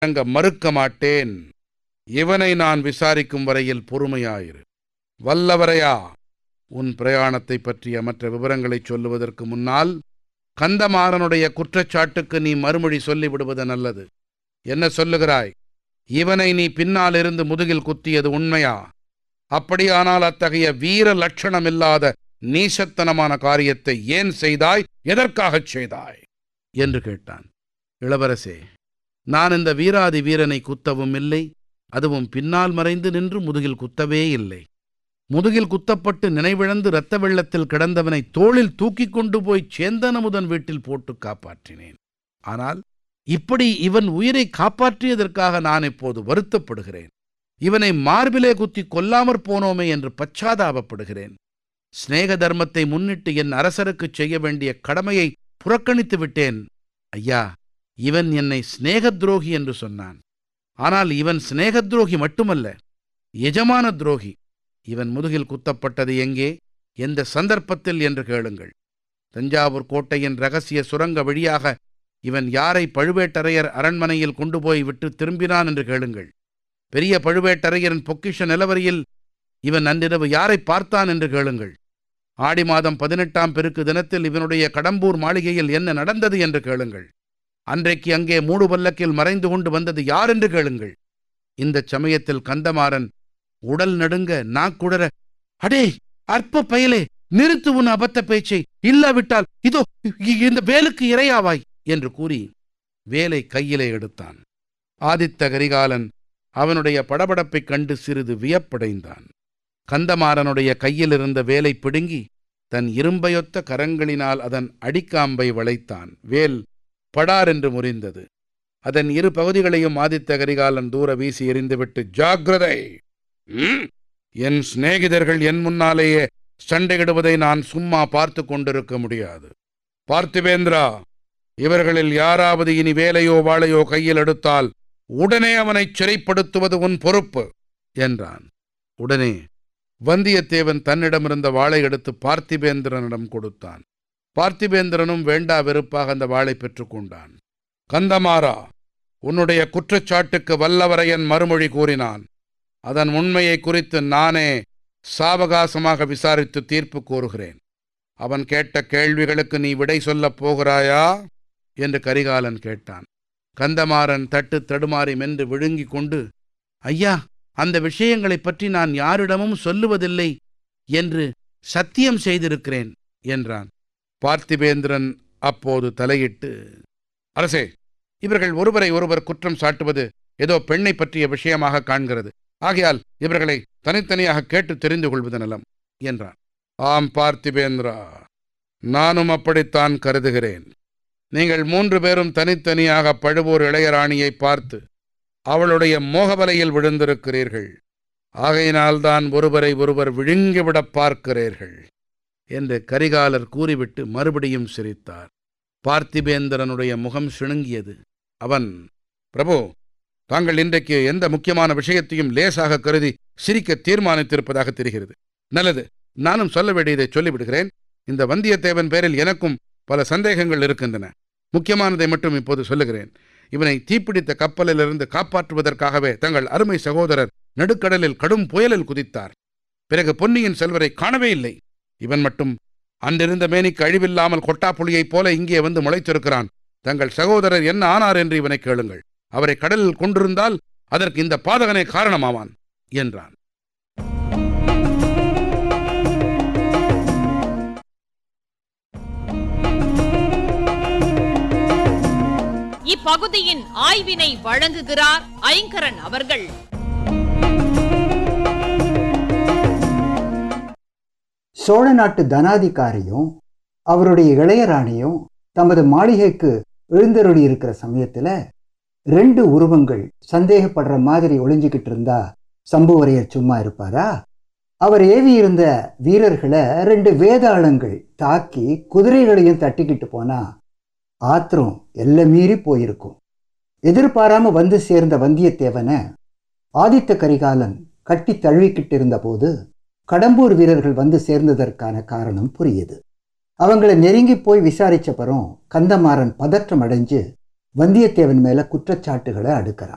வழங்க மறுக்க மாட்டேன் இவனை நான் விசாரிக்கும் வரையில் பொறுமையாயிரு வல்லவரையா உன் பிரயாணத்தை பற்றிய மற்ற விவரங்களைச் சொல்லுவதற்கு முன்னால் கந்தமாறனுடைய குற்றச்சாட்டுக்கு நீ மறுமொழி சொல்லிவிடுவது நல்லது என்ன சொல்லுகிறாய் இவனை நீ பின்னால் இருந்து முதுகில் குத்தியது உண்மையா அப்படியானால் அத்தகைய வீர லட்சணமில்லாத நீசத்தனமான காரியத்தை ஏன் செய்தாய் எதற்காகச் செய்தாய் என்று கேட்டான் இளவரசே நான் இந்த வீராதி வீரனை குத்தவும் இல்லை அதுவும் பின்னால் மறைந்து நின்று முதுகில் குத்தவே இல்லை முதுகில் குத்தப்பட்டு நினைவிழந்து இரத்த வெள்ளத்தில் கிடந்தவனை தோளில் தூக்கிக் கொண்டு போய் சேந்தனமுதன் வீட்டில் போட்டு காப்பாற்றினேன் ஆனால் இப்படி இவன் உயிரை காப்பாற்றியதற்காக நான் இப்போது வருத்தப்படுகிறேன் இவனை மார்பிலே குத்தி கொல்லாமற் போனோமே என்று பச்சாதாபப்படுகிறேன் சிநேக தர்மத்தை முன்னிட்டு என் அரசருக்குச் செய்ய வேண்டிய கடமையை புறக்கணித்து விட்டேன் ஐயா இவன் என்னை சிநேக துரோகி என்று சொன்னான் ஆனால் இவன் சிநேக துரோகி மட்டுமல்ல எஜமான துரோகி இவன் முதுகில் குத்தப்பட்டது எங்கே எந்த சந்தர்ப்பத்தில் என்று கேளுங்கள் தஞ்சாவூர் கோட்டையின் ரகசிய சுரங்க வழியாக இவன் யாரை பழுவேட்டரையர் அரண்மனையில் கொண்டு போய் விட்டு திரும்பினான் என்று கேளுங்கள் பெரிய பழுவேட்டரையரின் பொக்கிஷ நிலவரியில் இவன் அன்றிரவு யாரை பார்த்தான் என்று கேளுங்கள் ஆடி மாதம் பதினெட்டாம் பெருக்கு தினத்தில் இவனுடைய கடம்பூர் மாளிகையில் என்ன நடந்தது என்று கேளுங்கள் அன்றைக்கு அங்கே மூடு பல்லக்கில் மறைந்து கொண்டு வந்தது யார் என்று கேளுங்கள் இந்த சமயத்தில் கந்தமாறன் உடல் நடுங்க நாக்குடர அடே அற்ப பயலே நிறுத்து உன் அபத்த பேச்சை இல்லாவிட்டால் இதோ இ- இந்த வேலுக்கு இரையாவாய் என்று கூறி வேலை கையிலே எடுத்தான் ஆதித்த கரிகாலன் அவனுடைய படபடப்பைக் கண்டு சிறிது வியப்படைந்தான் கந்தமாறனுடைய கையில் இருந்த வேலை பிடுங்கி தன் இரும்பையொத்த கரங்களினால் அதன் அடிக்காம்பை வளைத்தான் வேல் படார் என்று முறிந்தது அதன் இரு பகுதிகளையும் ஆதித்த கரிகாலன் தூர வீசி எறிந்துவிட்டு ஜாக்கிரதை ம்? என் சிநேகிதர்கள் என் முன்னாலேயே சண்டையிடுவதை நான் சும்மா பார்த்து கொண்டிருக்க முடியாது பார்த்திபேந்திரா இவர்களில் யாராவது இனி வேலையோ வாளையோ கையில் எடுத்தால் உடனே அவனைச் சிறைப்படுத்துவது உன் பொறுப்பு என்றான் உடனே வந்தியத்தேவன் தன்னிடமிருந்த வாளை எடுத்து பார்த்திபேந்திரனிடம் கொடுத்தான் பார்த்திபேந்திரனும் வேண்டா வெறுப்பாக அந்த வாளை பெற்றுக்கொண்டான் கந்தமாறா உன்னுடைய குற்றச்சாட்டுக்கு வல்லவரையன் மறுமொழி கூறினான் அதன் உண்மையை குறித்து நானே சாவகாசமாக விசாரித்து தீர்ப்பு கூறுகிறேன் அவன் கேட்ட கேள்விகளுக்கு நீ விடை சொல்லப் போகிறாயா என்று கரிகாலன் கேட்டான் கந்தமாறன் தட்டு தடுமாறி மென்று விழுங்கிக் கொண்டு ஐயா அந்த விஷயங்களைப் பற்றி நான் யாரிடமும் சொல்லுவதில்லை என்று சத்தியம் செய்திருக்கிறேன் என்றான் பார்த்திபேந்திரன் அப்போது தலையிட்டு அரசே இவர்கள் ஒருவரை ஒருவர் குற்றம் சாட்டுவது ஏதோ பெண்ணை பற்றிய விஷயமாக காண்கிறது ஆகையால் இவர்களை தனித்தனியாக கேட்டு தெரிந்து கொள்வது நலம் என்றான் ஆம் பார்த்திபேந்திரா நானும் அப்படித்தான் கருதுகிறேன் நீங்கள் மூன்று பேரும் தனித்தனியாக பழுவூர் இளையராணியை பார்த்து அவளுடைய மோகவலையில் விழுந்திருக்கிறீர்கள் ஆகையினால்தான் ஒருவரை ஒருவர் விழுங்கிவிடப் பார்க்கிறீர்கள் என்று கரிகாலர் கூறிவிட்டு மறுபடியும் சிரித்தார் பார்த்திபேந்திரனுடைய முகம் சிணுங்கியது அவன் பிரபு தாங்கள் இன்றைக்கு எந்த முக்கியமான விஷயத்தையும் லேசாக கருதி சிரிக்க தீர்மானித்திருப்பதாக தெரிகிறது நல்லது நானும் சொல்ல வேண்டியதை சொல்லிவிடுகிறேன் இந்த வந்தியத்தேவன் பேரில் எனக்கும் பல சந்தேகங்கள் இருக்கின்றன முக்கியமானதை மட்டும் இப்போது சொல்லுகிறேன் இவனை தீப்பிடித்த கப்பலிலிருந்து காப்பாற்றுவதற்காகவே தங்கள் அருமை சகோதரர் நடுக்கடலில் கடும் புயலில் குதித்தார் பிறகு பொன்னியின் செல்வரை காணவே இல்லை இவன் மட்டும் அன்றிருந்த மேனிக்கு அழிவில்லாமல் கொட்டாப்புளியைப் போல இங்கே வந்து முளைத்திருக்கிறான் தங்கள் சகோதரர் என்ன ஆனார் என்று இவனை கேளுங்கள் அவரை கடலில் கொண்டிருந்தால் அதற்கு இந்த பாதகனே காரணமாவான் என்றான் இப்பகுதியின் ஆய்வினை வழங்குகிறார் ஐங்கரன் அவர்கள் சோழ நாட்டு தனாதிகாரியும் அவருடைய இளையராணியும் தமது மாளிகைக்கு எழுந்தருளி இருக்கிற சமயத்துல ரெண்டு உருவங்கள் சந்தேகப்படுற மாதிரி ஒளிஞ்சுக்கிட்டு இருந்தா சம்புவரையர் சும்மா இருப்பாரா அவர் ஏவி இருந்த வீரர்களை ரெண்டு வேதாளங்கள் தாக்கி குதிரைகளையும் தட்டிக்கிட்டு போனா ஆத்திரம் எல்லை மீறி போயிருக்கும் எதிர்பாராம வந்து சேர்ந்த வந்தியத்தேவனை ஆதித்த கரிகாலன் கட்டி தழுவிக்கிட்டு இருந்தபோது கடம்பூர் வீரர்கள் வந்து சேர்ந்ததற்கான காரணம் புரியுது அவங்கள நெருங்கி போய் விசாரிச்சப்பறம் கந்தமாறன் பதற்றம் அடைஞ்சு வந்தியத்தேவன் மேல குற்றச்சாட்டுகளை அடுக்கிறான்